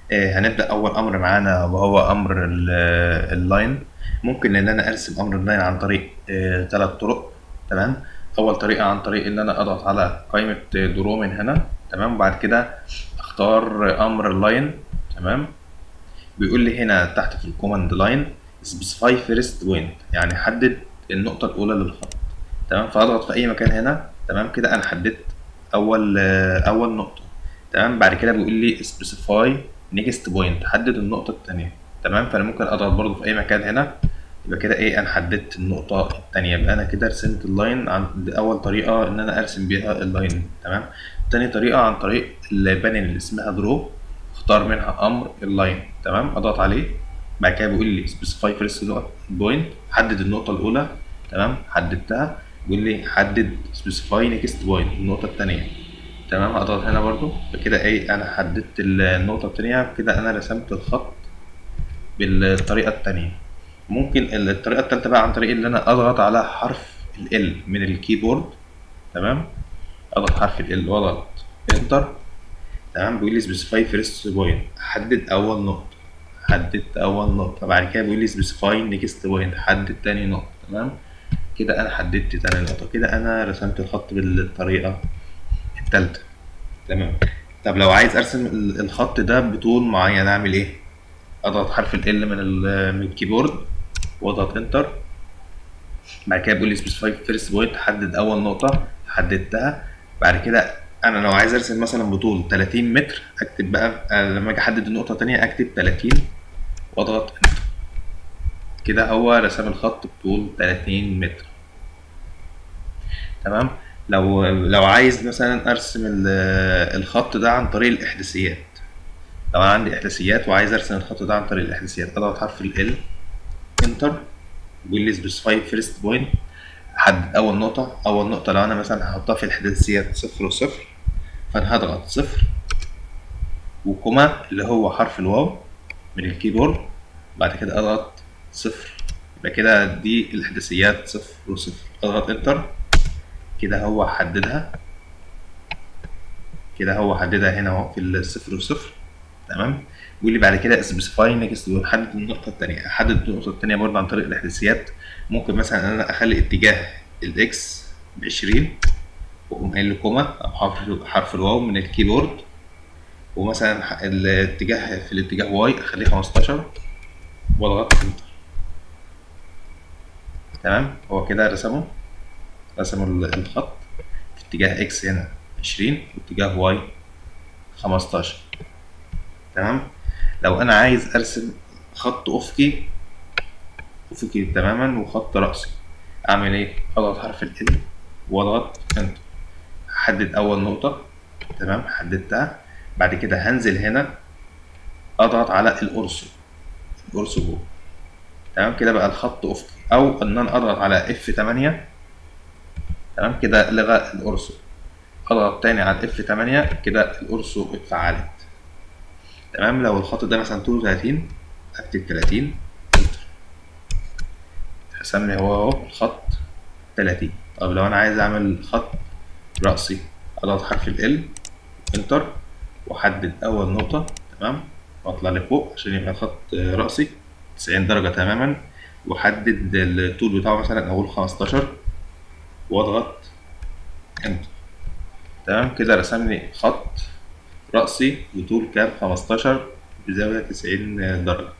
آه، هنبدأ أول أمر معانا وهو أمر ال- اللاين ممكن إن أنا أرسم أمر اللاين عن طريق ثلاث طرق تمام أول طريقة عن طريق إن أنا أضغط على قائمة درو من هنا تمام وبعد كده أختار أمر اللاين تمام بيقول لي هنا تحت في الكوماند لاين specify first point يعني حدد النقطة الأولى للخط تمام فأضغط في أي مكان هنا تمام كده أنا حددت أول آه، أول نقطة تمام بعد كده بيقول لي specify next point حدد النقطة التانية تمام فأنا ممكن أضغط برضو في أي مكان هنا يبقى كده إيه أنا حددت النقطة التانية يبقى أنا كده رسمت اللاين عن دي أول طريقة إن أنا أرسم بيها اللاين تمام تاني طريقة عن طريق البانل اللي اسمها درو اختار منها أمر اللاين تمام أضغط عليه بعد كده بيقول لي specify first point حدد النقطة الأولى تمام حددتها بيقول لي حدد specify next point النقطة التانية تمام هضغط هنا برضو فكده ايه انا حددت النقطة التانية كده انا رسمت الخط بالطريقة التانية ممكن الطريقة التالتة بقى عن طريق ان انا اضغط على حرف ال L من الكيبورد تمام اضغط حرف ال L واضغط انتر تمام بيقول لي specify first point حدد اول نقطة حددت اول نقطة بعد كده بيقول لي specify next point حدد تاني نقطة تمام كده انا حددت تاني نقطة كده انا رسمت الخط بالطريقة التالتة تمام طب لو عايز ارسم ال- الخط ده بطول معين اعمل ايه اضغط حرف ال L من ال- من الكيبورد واضغط انتر بعد كده بيقول لي specify first point حدد اول نقطة حددتها بعد كده انا لو عايز ارسم مثلا بطول 30 متر اكتب بقى آه، لما اجي احدد النقطة التانية اكتب 30 واضغط انتر كده هو رسم الخط بطول 30 متر تمام لو لو عايز مثلا ارسم ال- الخط ده عن طريق الاحداثيات لو انا عندي احداثيات وعايز ارسم الخط ده عن طريق الاحداثيات اضغط حرف ال L انتر بيقول لي specify first point حدد اول نقطة اول نقطة لو انا مثلا هحطها في الاحداثيات صفر وصفر فانا هضغط صفر وكوما اللي هو حرف الواو من الكيبورد بعد كده اضغط صفر يبقى كده دي الاحداثيات صفر وصفر اضغط انتر كده هو حددها كده هو حددها هنا اهو في الصفر وصفر تمام بيقول لي بعد كده سبيسيفاي نيكست حدد النقطة التانية أحدد النقطة التانية برضه عن طريق الإحداثيات ممكن مثلا أنا أخلي اتجاه الإكس بعشرين وأقوم قايل له كوما أو حرف حرف الواو من الكيبورد ومثلا ح- الاتجاه في الاتجاه واي أخليه خمستاشر وأضغط انتر تمام هو كده رسمه رسم ال- الخط في اتجاه اكس هنا عشرين واتجاه واي خمستاشر تمام لو انا عايز ارسم خط افقي افقي تماما وخط رأسي اعمل ايه اضغط حرف ال L واضغط انتر احدد اول نقطة تمام حددتها بعد كده هنزل هنا اضغط على القرص القرص جوه تمام كده بقى الخط افقي او ان انا اضغط على F8 تمام كده لغى القرص اضغط تاني على F8 كده القرص اتفعلت تمام لو الخط ده مثلا طوله 30 اكتب 30 انتر هسمي هو اهو الخط 30 طب لو انا عايز اعمل خط رأسي اضغط حرف ال L انتر واحدد اول نقطة تمام واطلع لفوق عشان يبقى الخط آه، رأسي 90 درجة تماما واحدد الطول بتاعه مثلا اقول 15 واضغط انتر تمام كده رسم لي خط رأسي بطول كام 15 بزاوية 90 درجة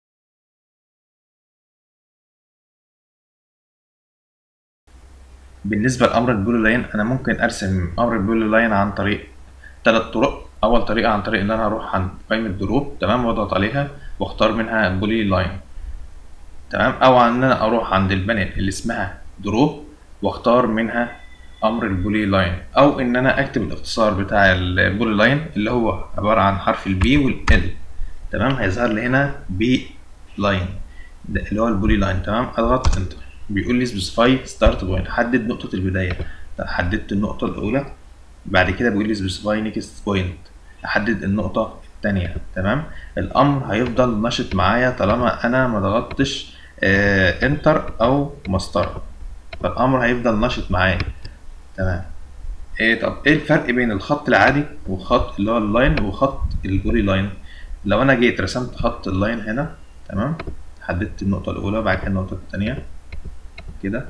بالنسبة لأمر البولي لاين أنا ممكن أرسم أمر البولي لاين عن طريق ثلاث طرق أول طريقة عن طريق إن أنا أروح عند قائمة دروب تمام وأضغط عليها وأختار منها بولي لاين تمام أو إن أنا أروح عند البانل اللي اسمها دروب وأختار منها أمر البولي لاين أو إن أنا أكتب الاختصار بتاع البولي لاين اللي هو عبارة عن حرف البي والال تمام هيظهر لي هنا بي لاين ده اللي هو البولي لاين تمام اضغط انتر بيقول لي سبيسيفاي ستارت بوينت حدد نقطة البداية طب حددت النقطة الأولى بعد كده بيقول لي سبيسيفاي نيكست بوينت احدد النقطة التانية تمام الأمر هيفضل نشط معايا طالما أنا ما ضغطتش آه انتر أو مسطرة فالأمر هيفضل نشط معايا تمام إيه طب ايه الفرق بين الخط العادي وخط اللي هو اللاين وخط البولي لاين لو انا جيت رسمت خط اللاين هنا تمام حددت النقطة الأولى وبعد كده النقطة التانية كده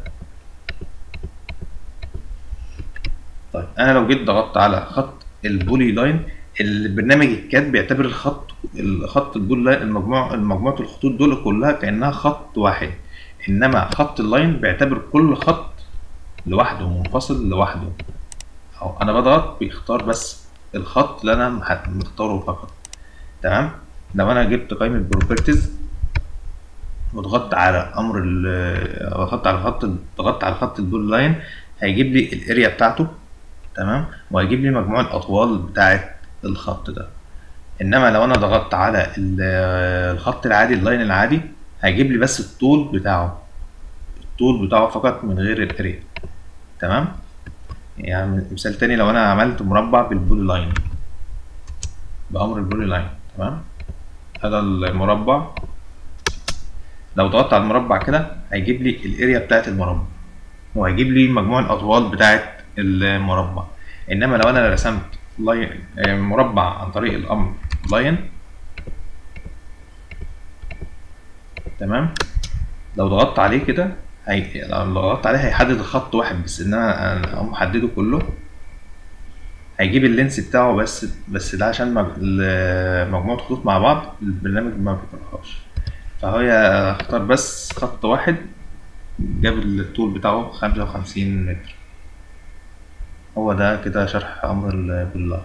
طيب أنا لو جيت ضغطت على خط البولي لاين البرنامج الكاد بيعتبر الخط الخط البولي لاين المجموع مجموعة الخطوط دول كلها كأنها خط واحد إنما خط اللاين بيعتبر كل خط لوحده منفصل لوحده أو أنا بضغط بيختار بس الخط اللي أنا مح- مختاره فقط تمام لو أنا جبت قائمة بروبرتيز وضغطت على امر ال ضغطت على خط ضغطت على خط البول لاين هيجيب لي الاريا بتاعته تمام وهيجيب لي مجموع الاطوال بتاعه الخط ده انما لو انا ضغطت على ال- الخط العادي اللاين العادي هيجيب لي بس الطول بتاعه الطول بتاعه فقط من غير الاريا تمام يعني مثال تاني لو انا عملت مربع بالبول لاين بامر البول لاين تمام هذا المربع لو ضغطت على المربع كده هيجيب لي الاريا بتاعت المربع وهيجيب لي مجموع الاطوال بتاعت المربع انما لو انا رسمت لاين آه، مربع عن طريق الامر لاين تمام لو ضغطت عليه كده هي... لو ضغطت عليه هيحدد الخط واحد بس ان انا أنا اقوم محدده كله هيجيب اللينس بتاعه بس بس ده عشان مج... ال- مجموعة خطوط مع بعض البرنامج ما بيكرهاش فهي اختار بس خط واحد جاب الطول بتاعه خمسة وخمسين متر هو ده كده شرح أمر ال- بالله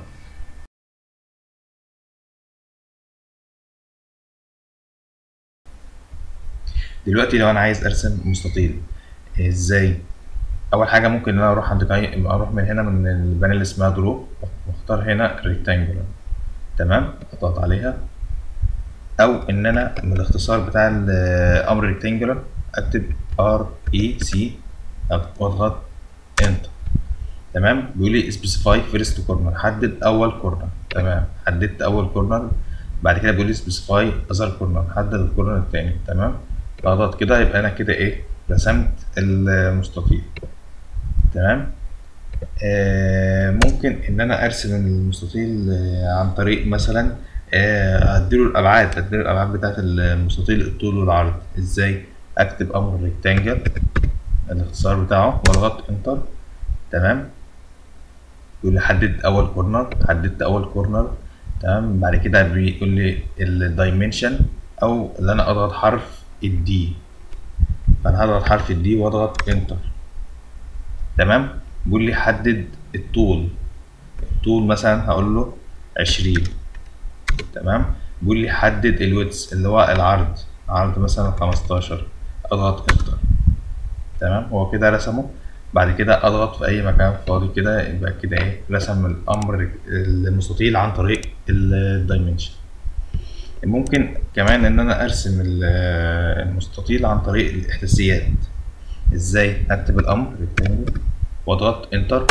دلوقتي لو أنا عايز أرسم مستطيل إزاي؟ أول حاجة ممكن إن أنا أروح عند قاي- أروح من هنا من البانل اللي اسمها درو وأختار هنا ريكتانجولار تمام أضغط عليها او ان انا من الاختصار بتاع الامر ريكتانجولار اكتب ار اي سي واضغط انتر تمام بيقول لي سبيسيفاي فيرست كورنر حدد اول كورنر تمام حددت اول كورنر بعد كده بيقول لي سبيسيفاي اذر كورنر حدد الكورنر التاني تمام بضغط كده يبقى انا كده ايه رسمت المستطيل تمام آه ممكن ان انا ارسم المستطيل آه عن طريق مثلا آه اديله الابعاد اديله الابعاد بتاعت المستطيل الطول والعرض ازاي اكتب امر ريكتانجل الاختصار بتاعه واضغط انتر تمام يقول لي حدد اول كورنر حددت اول كورنر تمام بعد كده بيقول لي الدايمنشن او اللي انا اضغط حرف الدي فانا هضغط حرف الدي واضغط انتر تمام بيقول لي حدد الطول الطول مثلا هقول له عشرين تمام بيقول لي حدد الويتس اللي هو العرض عرض مثلا خمستاشر اضغط انتر تمام هو كده رسمه بعد كده اضغط في اي مكان فاضي كده يبقى كده ايه رسم الامر المستطيل عن طريق الدايمنشن ممكن كمان ان انا ارسم ال- المستطيل عن طريق الاحداثيات ازاي اكتب الامر ريكتانجل واضغط انتر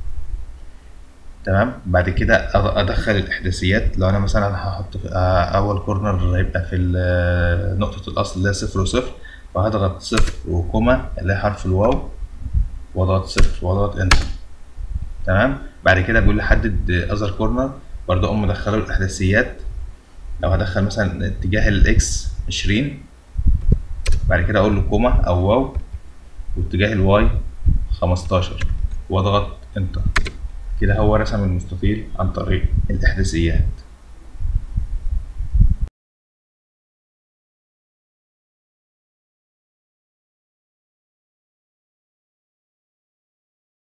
تمام بعد كده أض- ادخل الاحداثيات لو انا مثلا هحط في- آه، اول كورنر هيبقى في ال- نقطة الاصل اللي هي صفر وصفر فهضغط صفر وكوما اللي هي حرف الواو واضغط صفر واضغط انتر تمام بعد كده بيقول لي حدد اذر كورنر برضه اقوم مدخله الاحداثيات لو هدخل مثلا اتجاه الاكس عشرين بعد كده اقول له كوما او واو واتجاه الواي خمستاشر واضغط انتر كده هو رسم المستطيل عن طريق الاحداثيات